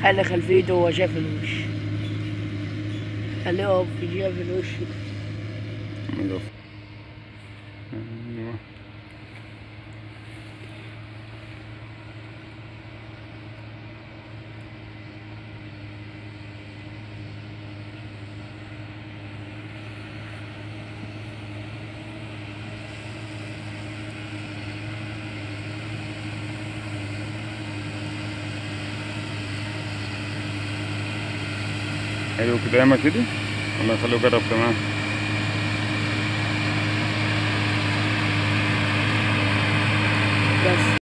خلي خلفيته وهو شايف الوش خليه يقف شايف الوش نقف. أيوة. حلو كده ياما كده ولا نخليه يجرب كمان